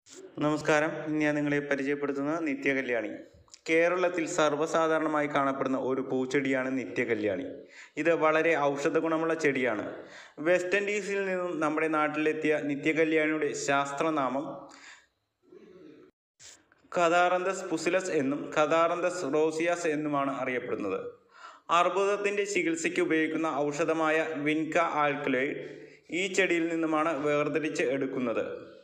നമസ്കാരം ഇന്ന് ഞാൻ നിങ്ങളെ പരിചയപ്പെടുത്തുന്നത് നിത്യകല്യാണി കേരളത്തിൽ സർവ്വസാധാരണമായി കാണപ്പെടുന്ന ഒരു പൂച്ചെടിയാണ് നിത്യകല്യാണി ഇത് വളരെ ഔഷധ ഗുണമുള്ള ചെടിയാണ് വെസ്റ്റ് ഇൻഡീസിൽ നിന്നും നമ്മുടെ നാട്ടിലെത്തിയ നിത്യകല്യാണിയുടെ ശാസ്ത്രനാമം കഥാറന്തസ് പുസിലസ് എന്നും കഥാറന്തസ് റോസിയാസ് എന്നുമാണ് അറിയപ്പെടുന്നത് അർബുദത്തിൻ്റെ ചികിത്സയ്ക്ക് ഉപയോഗിക്കുന്ന ഔഷധമായ വിൻക ആൽക്കലോയിഡ് ഈ ചെടിയിൽ നിന്നുമാണ് വേർതിരിച്ച് എടുക്കുന്നത്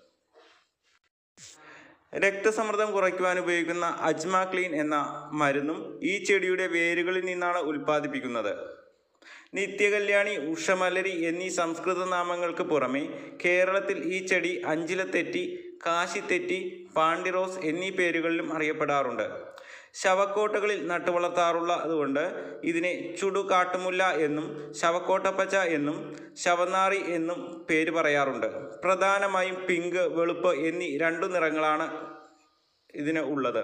രക്തസമ്മർദ്ദം കുറയ്ക്കുവാൻ ഉപയോഗിക്കുന്ന അജ്മാക്ലീൻ എന്ന മരുന്നും ഈ ചെടിയുടെ വേരുകളിൽ നിന്നാണ് ഉൽപ്പാദിപ്പിക്കുന്നത് നിത്യകല്യാണി ഉഷമലരി എന്നീ സംസ്കൃത നാമങ്ങൾക്ക് പുറമെ കേരളത്തിൽ ഈ ചെടി അഞ്ചിലത്തെറ്റി കാശിത്തെറ്റി പാണ്ടിറോസ് എന്നീ പേരുകളിലും അറിയപ്പെടാറുണ്ട് ശവക്കോട്ടകളിൽ നട്ടുവളർത്താറുള്ളതുകൊണ്ട് ഇതിനെ ചുടുകാട്ടുമുല്ല എന്നും ശവക്കോട്ടപ്പച്ച എന്നും ശവനാറി എന്നും പേര് പറയാറുണ്ട് പ്രധാനമായും പിങ്ക് വെളുപ്പ് എന്നീ രണ്ടു നിറങ്ങളാണ് ഇതിന് ഉള്ളത്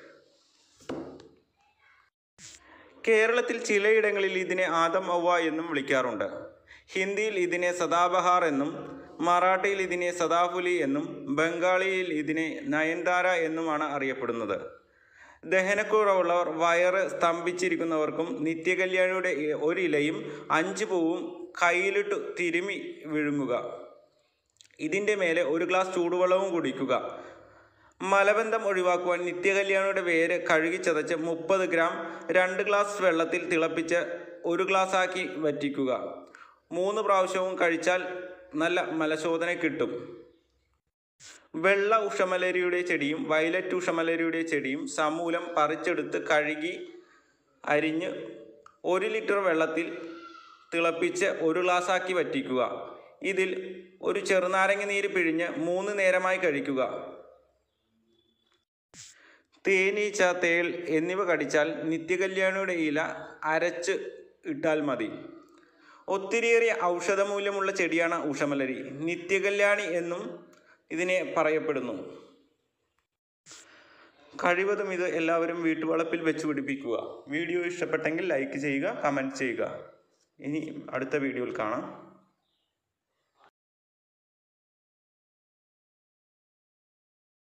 കേരളത്തിൽ ചിലയിടങ്ങളിൽ ഇതിനെ ആദം ഔവ എന്നും വിളിക്കാറുണ്ട് ഹിന്ദിയിൽ ഇതിനെ സദാബഹാർ എന്നും മറാഠിയിൽ ഇതിനെ സദാഫുലി എന്നും ബംഗാളിയിൽ ഇതിനെ നയൻതാര എന്നുമാണ് അറിയപ്പെടുന്നത് ദഹനക്കുറവുള്ളവർ വയറ് സ്തംഭിച്ചിരിക്കുന്നവർക്കും നിത്യകല്യാണിയുടെ ഒരിലയും അഞ്ച് പൂവും കയ്യിലിട്ട് തിരുമി വിഴുങ്ങുക ഇതിൻ്റെ മേലെ ഒരു ഗ്ലാസ് ചൂടുവെള്ളവും കുടിക്കുക മലബന്ധം ഒഴിവാക്കുവാൻ നിത്യകല്യാണിയുടെ വേര് കഴുകി ചതച്ച് മുപ്പത് ഗ്രാം രണ്ട് ഗ്ലാസ് വെള്ളത്തിൽ തിളപ്പിച്ച് ഒരു ഗ്ലാസ് ആക്കി വറ്റിക്കുക മൂന്ന് പ്രാവശ്യവും കഴിച്ചാൽ നല്ല മലശോധന കിട്ടും വെള്ള ഉഷമലരിയുടെ ചെടിയും വയലറ്റ് ഉഷമലരിയുടെ ചെടിയും സമൂലം പറിച്ചെടുത്ത് കഴുകി അരിഞ്ഞ് ഒരു ലിറ്റർ വെള്ളത്തിൽ തിളപ്പിച്ച് ഒരു ഗ്ലാസ്സാക്കി വറ്റിക്കുക ഇതിൽ ഒരു ചെറുനാരങ്ങ നീര് പിഴിഞ്ഞ് മൂന്ന് നേരമായി കഴിക്കുക തേനീച്ച തേൾ എന്നിവ കടിച്ചാൽ നിത്യകല്യാണിയുടെ ഇല അരച്ച് ഇട്ടാൽ മതി ഒത്തിരിയേറിയ ഔഷധമൂല്യമുള്ള ചെടിയാണ് ഉഷമലരി നിത്യകല്യാണി എന്നും ഇതിനെ പറയപ്പെടുന്നു കഴിവതും ഇത് എല്ലാവരും വീട്ടുവളപ്പിൽ വെച്ച് പിടിപ്പിക്കുക വീഡിയോ ഇഷ്ടപ്പെട്ടെങ്കിൽ ലൈക്ക് ചെയ്യുക കമൻറ്റ് ചെയ്യുക ഇനി അടുത്ത വീഡിയോയിൽ കാണാം